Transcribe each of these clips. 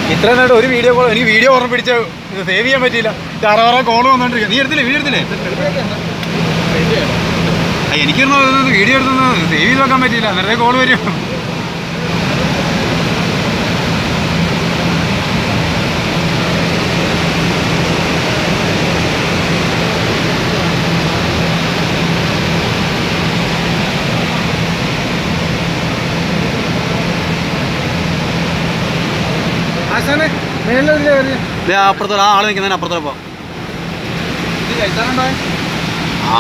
ഇത്ര നേരം ഒരു വീഡിയോ കോൾ എനിക്ക് വീഡിയോ ഓർമ്മ പിടിച്ച സേവ് ചെയ്യാൻ പറ്റിയില്ല ചാറവാറ കോൾ വന്നോണ്ടിരിക്കുക നീ എടുത്തില്ലേ വീഡിയോ എടുത്തില്ലേ ആ, എനിക്കൊന്നും ഇത് വീഡിയോ എടുത്തൊന്നും സേവ് ചെയ്ത് വെക്കാൻ പറ്റിയില്ല നേരത്തെ കോൾ വരും ആശാനെ മേളിലെ അപ്പുറത്തോടെ ആ ആള് നിൽക്കുന്നതിന് അപ്പുറത്തോടെ പോ ആ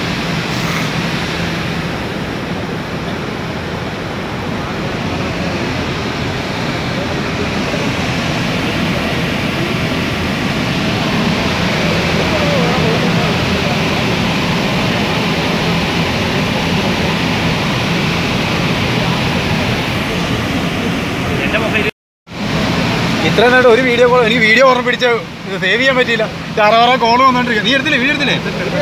ഇത്ര നേരം ഒരു വീഡിയോ കോൾ എനിക്ക് വീഡിയോ ഓർമ്മ പിടിച്ച സേവ് ചെയ്യാൻ പറ്റിയില്ല ചാറവാറ കോൾ വന്നോണ്ടിരിക്കുക നീ എടുത്തില്ലേ വീഡിയോ എടുത്തില്ലേ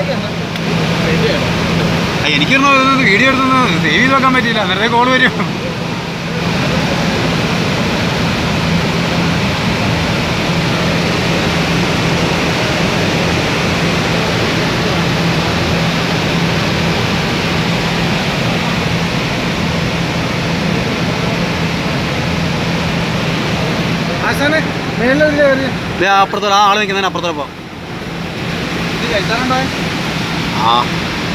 ആ, എനിക്കൊന്നും ഇത് വീഡിയോ എടുത്തൊന്നും സേവ് ചെയ്ത് വെക്കാൻ പറ്റിയില്ല നേരത്തെ കോൾ വരും ആശാനെ മേളിലെ അപ്പുറത്തോടെ ആ ആള് നിൽക്കുന്നതിന് അപ്പുറത്തോടെ പോ ആ